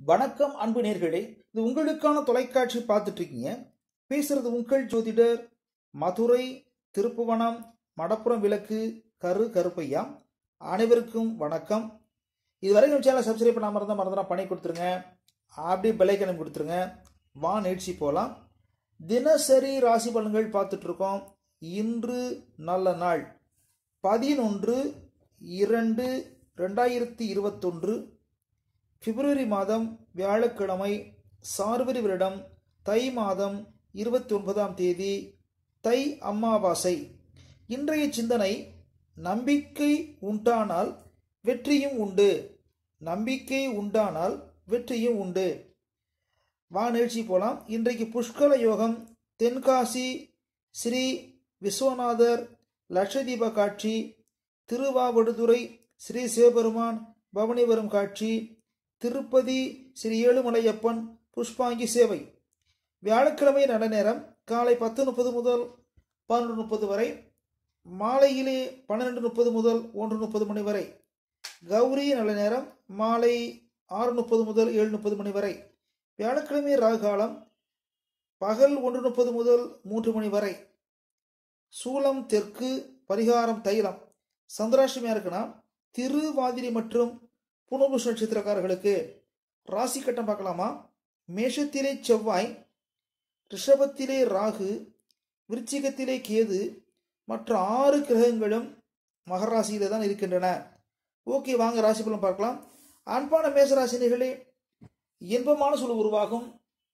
வணக்கம் அன்பு நேர்களே இது உங்களுக்கான தொலைக்காட்சி பார்த்துட்டு இருக்கீங்க பேசுறது உங்கள் ஜோதிடர் மதுரை திருப்புவனம் மடப்புறம் விளக்கு கரு கருப்பையா அனைவருக்கும் வணக்கம் இதுவரை நம்ம சேனலை சப்ஸ்கிரைப் பண்ணாமல் இருந்தால் மறந்துடா பண்ணி கொடுத்துருங்க அப்படியே பெல்லைக்கனம் கொடுத்துருங்க வா நிகழ்ச்சி போகலாம் தினசரி ராசி பலன்கள் பார்த்துட்டு இருக்கோம் இன்று நல்ல நாள் பதினொன்று இரண்டு ரெண்டாயிரத்தி இருபத்தொன்று பிப்ரவரி மாதம் வியாழக்கிழமை சார்வரி வருடம் தை மாதம் இருபத்தி ஒன்பதாம் தேதி தை அமாவாசை இன்றைய சிந்தனை நம்பிக்கை உண்டானால் வெற்றியும் உண்டு நம்பிக்கை உண்டானால் வெற்றியும் உண்டு வா நிகழ்ச்சி போலாம் இன்றைக்கு புஷ்கல யோகம் தென்காசி ஸ்ரீ விஸ்வநாதர் லட்சதீப காட்சி திருவாவடுதுறை ஸ்ரீ சிவபெருமான் பவனி வரும் காட்சி திருப்பதி ஸ்ரீ ஏழுமலையப்பன் புஷ்பாங்கி சேவை வியாழக்கிழமை நல்ல நேரம் காலை பத்து முப்பது முதல் பன்னெண்டு முப்பது வரை மாலையிலே பன்னிரெண்டு முப்பது முதல் ஒன்று முப்பது மணி வரை கௌரி நல்ல நேரம் மாலை ஆறு முப்பது முதல் ஏழு முப்பது மணி வரை வியாழக்கிழமை ராகு காலம் பகல் ஒன்று முப்பது முதல் மூன்று மணி வரை சூலம் தெற்கு பரிகாரம் தைலம் சந்திராஷ்டமியா இருக்குன்னா திருவாதிரி மற்றும் புனபுஷ நட்சத்திரக்காரர்களுக்கு ராசி கட்டம் பார்க்கலாமா மேஷத்திலே செவ்வாய் ரிஷபத்திலே ராகு விருச்சிகத்திலே கேது மற்ற ஆறு கிரகங்களும் மகராசியில தான் இருக்கின்றன ஓகே வாங்க ராசி பலன் பார்க்கலாம் அன்பான மேசராசினிகளே இன்பமான சூழல் உருவாகும்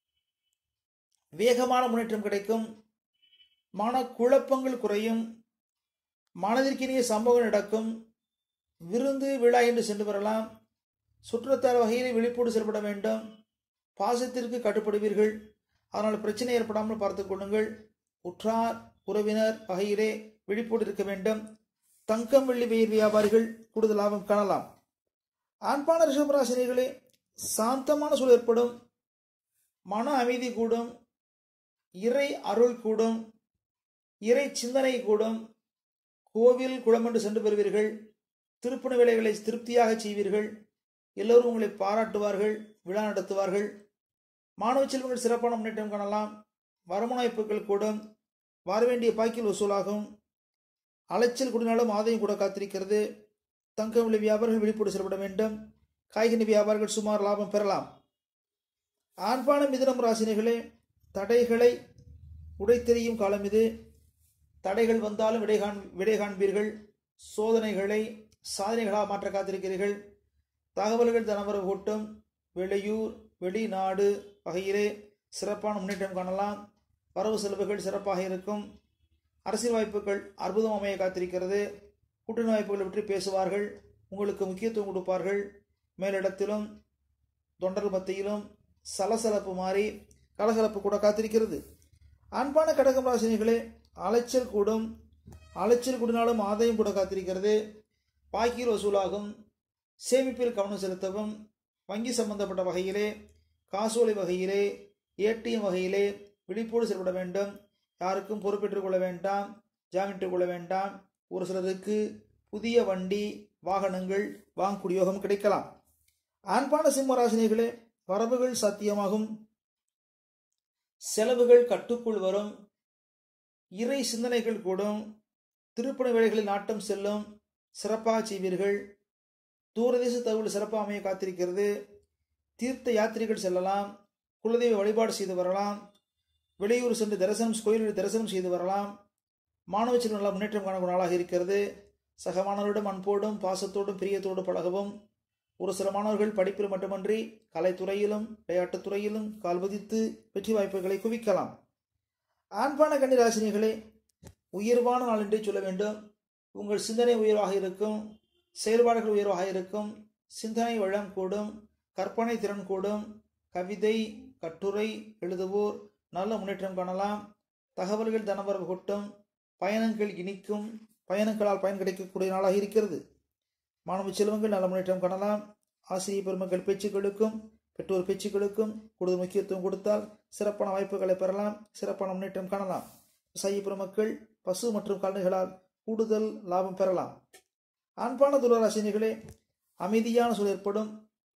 வேகமான முன்னேற்றம் கிடைக்கும் மன குழப்பங்கள் குறையும் மனதிற்கினிய சம்பவம் நடக்கும் விருந்து விழா என்று சென்று வரலாம் சுற்றத்தார் வகையில் விழிப்போடு செயல்பட வேண்டும் பாசத்திற்கு கட்டுப்படுவீர்கள் அதனால் பிரச்சனை ஏற்படாமல் பார்த்து கொள்ளுங்கள் உற்றார் உறவினர் வகையிலே விழிப்போடு இருக்க வேண்டும் தங்கம் வெள்ளி வெயில் வியாபாரிகள் கூடுதல் லாபம் காணலாம் ஆண்பான ரிஷபராசினிகளே சாந்தமான சூழல் ஏற்படும் மன அமைதி கூடும் இறை அருள் கூடும் இறை சிந்தனை கூடும் கோவில் குளம் என்று சென்று பெறுவீர்கள் திருப்பணி வேலைகளை திருப்தியாக செய்வீர்கள் எல்லோரும் உங்களை பாராட்டுவார்கள் விழா நடத்துவார்கள் மாணவ செல்வங்கள் சிறப்பான முன்னேற்றம் காணலாம் வருமான வாய்ப்புகள் கூடும் வரவேண்டிய பாக்கில் வசூலாகும் அலைச்சல் குடினாலும் ஆதாயம் கூட காத்திருக்கிறது தங்கம் விலை வியாபாரிகள் விழிப்போடு செயல்பட வேண்டும் காய்கனி வியாபாரிகள் சுமார் லாபம் பெறலாம் ஆண்பான மிதனம் ராசினிகளே தடைகளை உடைத்தெறியும் காலம் இது தடைகள் வந்தாலும் விடை காண் விடை காண்பீர்கள் சோதனைகளை சாதனைகளாக மாற்ற காத்திருக்கிறீர்கள் தகவல்கள் தனவரவு கூட்டம் வெளியூர் வெளிநாடு வகையிலே சிறப்பான முன்னேற்றம் காணலாம் வரவு செலவுகள் சிறப்பாக இருக்கும் அரசியல் வாய்ப்புகள் அற்புதம் அமைய காத்திருக்கிறது கூட்டணி வாய்ப்புகளை பற்றி பேசுவார்கள் உங்களுக்கு முக்கியத்துவம் கொடுப்பார்கள் மேலிடத்திலும் தொண்டர் மத்தியிலும் சலசலப்பு மாறி கலகலப்பு கூட காத்திருக்கிறது அன்பான கடகம் ராசினிகளே அலைச்சல் கூடும் அலைச்சல் கூடினாலும் ஆதாயம் கூட காத்திருக்கிறது பாக்கியில் வசூலாகும் சேமிப்பில் கவனம் செலுத்தவும் வங்கி சம்பந்தப்பட்ட வகையிலே காசோலை வகையிலே ஏடிஎம் வகையிலே விழிப்போடு செயல்பட வேண்டும் யாருக்கும் பொறுப்பேற்றுக் கொள்ள வேண்டாம் ஜாமீன் கொள்ள வேண்டாம் ஒரு சிலருக்கு புதிய வண்டி வாகனங்கள் வாங்கக்கூடிய யோகம் கிடைக்கலாம் ஆண்பான சிம்மராசினிகளே வரவுகள் சாத்தியமாகும் செலவுகள் கட்டுக்குள் வரும் இறை சிந்தனைகள் கூடும் திருப்பணி வேலைகளில் நாட்டம் செல்லும் சிறப்பாக செய்வீர்கள் தூரதேச தகவல் சிறப்பாக அமைய காத்திருக்கிறது தீர்த்த யாத்திரைகள் செல்லலாம் குலதெய்வ வழிபாடு செய்து வரலாம் வெளியூர் சென்று தரிசனம் கோயிலில் தரிசனம் செய்து வரலாம் மாணவ செல்வம் நல்லா முன்னேற்றம் காணக்கூடிய நாளாக இருக்கிறது சக மாணவரிடம் அன்போடும் பாசத்தோடும் பிரியத்தோடும் பழகவும் ஒரு சில மாணவர்கள் படிப்பில் மட்டுமன்றி கலைத்துறையிலும் விளையாட்டுத் துறையிலும் கால்பதித்து வெற்றி வாய்ப்புகளை குவிக்கலாம் ஆண்பான கன்னிராசினிகளே உயர்வான நாள் என்றே சொல்ல வேண்டும் உங்கள் சிந்தனை உயர்வாக இருக்கும் செயல்பாடுகள் உயர்வாக இருக்கும் சிந்தனை வளம் கூடும் கற்பனை திறன் கூடும் கவிதை கட்டுரை எழுதுவோர் நல்ல முன்னேற்றம் காணலாம் தகவல்கள் தனவரவு கொட்டும் பயணங்கள் இனிக்கும் பயணங்களால் பயன் கிடைக்கக்கூடிய நாளாக இருக்கிறது மாணவ செல்வங்கள் நல்ல முன்னேற்றம் காணலாம் ஆசிரியர் பெருமக்கள் பேச்சுக்களுக்கும் பெற்றோர் பேச்சுக்களுக்கும் கூடுதல் முக்கியத்துவம் கொடுத்தால் சிறப்பான வாய்ப்புகளை பெறலாம் சிறப்பான முன்னேற்றம் காணலாம் விவசாய பெருமக்கள் பசு மற்றும் கால்நடைகளால் கூடுதல் லாபம் பெறலாம் அன்பான துளராசினிகளே அமைதியான சூழல் ஏற்படும்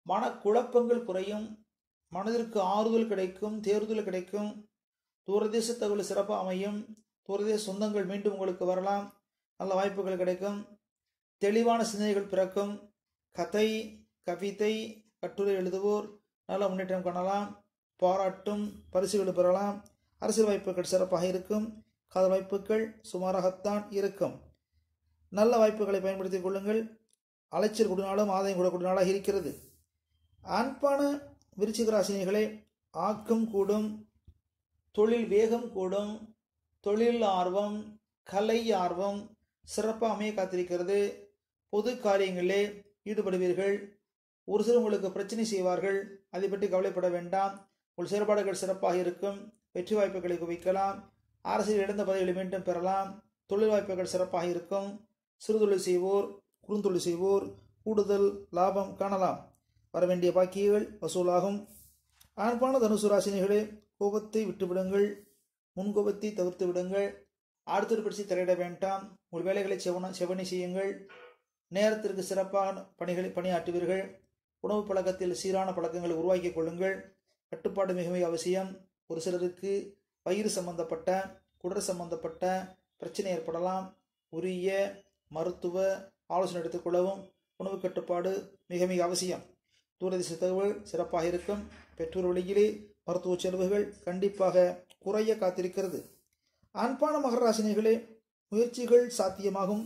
மனக்குழப்பங்கள் குறையும் மனதிற்கு ஆறுதல் கிடைக்கும் தேர்தல் கிடைக்கும் தூரதேச தகவல் சிறப்பாக அமையும் தூரதேச சொந்தங்கள் மீண்டும் உங்களுக்கு வரலாம் நல்ல வாய்ப்புகள் கிடைக்கும் தெளிவான சிந்தனைகள் பிறக்கும் கதை கவிதை கட்டுரை எழுதுவோர் நல்ல முன்னேற்றம் காணலாம் பாராட்டும் பரிசுகள் பெறலாம் அரசியல் வாய்ப்புகள் சிறப்பாக இருக்கும் காதல் வாய்ப்புகள் சுமாராகத்தான் இருக்கும் நல்ல வாய்ப்புகளை பயன்படுத்திக் கொள்ளுங்கள் அலைச்சல் கொடுனாலும் ஆதாயம் கூட கொடுனாலாக இருக்கிறது அன்பான விருச்சிக ராசினிகளே ஆக்கம் கூடும் தொழில் வேகம் கூடும் தொழில் ஆர்வம் கலை ஆர்வம் சிறப்பாக அமைய காத்திருக்கிறது பொது காரியங்களிலே ஈடுபடுவீர்கள் ஒரு சிலர் உங்களுக்கு பிரச்சனை செய்வார்கள் அதை பற்றி கவலைப்பட வேண்டாம் உங்கள் செயல்பாடுகள் சிறப்பாக இருக்கும் வெற்றி வாய்ப்புகளை குவிக்கலாம் அரசியல் இழந்த பதவிகளை மீண்டும் பெறலாம் தொழில் வாய்ப்புகள் சிறப்பாக இருக்கும் சிறுதொழில் செய்வோர் குறுந்தொழில் செய்வோர் கூடுதல் லாபம் காணலாம் வரவேண்டிய பாக்கியங்கள் வசூலாகும் அன்பான தனுசு ராசினிகளே கோபத்தை விட்டுவிடுங்கள் முன்கோபத்தை தவிர்த்து விடுங்கள் அடுத்தொரு பற்றி தலையிட வேண்டாம் உங்கள் வேலைகளை செவன செவனி செய்யுங்கள் நேரத்திற்கு சிறப்பான பணிகளை பணியாற்றுவீர்கள் உணவு பழக்கத்தில் சீரான பழக்கங்களை உருவாக்கிக் கொள்ளுங்கள் கட்டுப்பாடு மிக மிக அவசியம் ஒரு சிலருக்கு வயிறு சம்பந்தப்பட்ட குடல் சம்பந்தப்பட்ட பிரச்சனை ஏற்படலாம் உரிய மருத்துவ ஆலோசனை எடுத்துக்கொள்ளவும் உணவு கட்டுப்பாடு மிக மிக அவசியம் தூரதேச தகவல் சிறப்பாக இருக்கும் பெற்றோர் வழியிலே மருத்துவ செலவுகள் கண்டிப்பாக குறைய காத்திருக்கிறது அன்பான மகராசினிகளே முயற்சிகள் சாத்தியமாகும்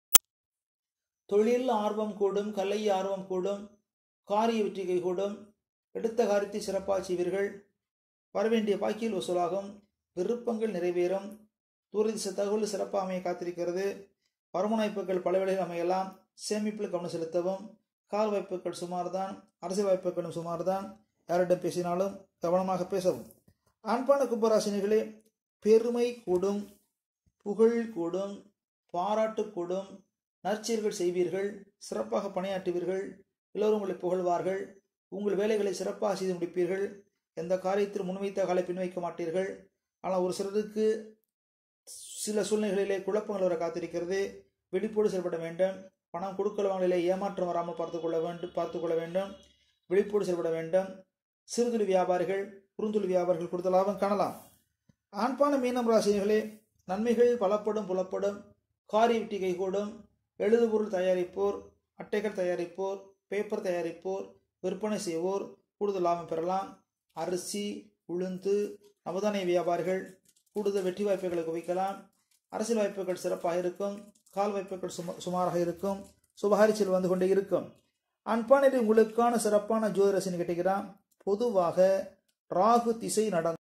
தொழில் ஆர்வம் கூடும் கலை ஆர்வம் கூடும் காரிய வெற்றிகை கூடும் எடுத்த காரியத்தை சிறப்பாக செய்வீர்கள் வரவேண்டிய பாக்கியில் வசூலாகும் விருப்பங்கள் நிறைவேறும் தூரதிச தகவல் சிறப்பாக அமைய காத்திருக்கிறது வருமானவாய்ப்புகள் பல வேளையில் அமையலாம் சேமிப்பில் கவனம் செலுத்தவும் கால் வாய்ப்புகள் சுமார்தான் அரசியல் வாய்ப்புகளும் சுமார்தான் யாரிடம் பேசினாலும் கவனமாக பேசவும் அன்பான கும்பராசினிகளே பெருமை கூடும் புகழ் கூடும் பாராட்டு கூடும் நற்செயல்கள் செய்வீர்கள் சிறப்பாக பணியாற்றுவீர்கள் எல்லோரும் உங்களை புகழ்வார்கள் உங்கள் வேலைகளை சிறப்பாக செய்து முடிப்பீர்கள் எந்த காரியத்தில் முன்வைத்த காலை பின்வைக்க மாட்டீர்கள் ஆனால் ஒரு சிலருக்கு சில சூழ்நிலைகளிலே குழப்பங்கள் வர காத்திருக்கிறது விழிப்போடு செயல்பட வேண்டும் பணம் கொடுக்கல் வாங்கலிலே ஏமாற்றம் வராமல் பார்த்து கொள்ள வேண்டும் பார்த்து கொள்ள வேண்டும் விழிப்போடு செயல்பட வேண்டும் சிறுதுளி வியாபாரிகள் குறுந்துளி வியாபாரிகள் கொடுத்த லாபம் காணலாம் ஆண்பான மீனம் ராசினிகளே நன்மைகள் பலப்படும் புலப்படும் காரிய வெட்டி கைகூடும் எழுதுபொருள் தயாரிப்போர் அட்டைகள் தயாரிப்போர் பேப்பர் தயாரிப்போர் விற்பனை செய்வோர் கூடுதல் லாபம் பெறலாம் அரிசி உளுந்து நவதானிய வியாபாரிகள் கூடுதல் வெற்றி வாய்ப்புகளை குவிக்கலாம் அரசியல் வாய்ப்புகள் சிறப்பாக இருக்கும் கால் வாய்ப்புகள் சும சுமாராக இருக்கும் சுபகாரிச்சல் வந்து கொண்டே இருக்கும் அன்பானில் உங்களுக்கான சிறப்பான ஜோதிரசன் கேட்டுக்கிறான் பொதுவாக ராகு திசை நடந்த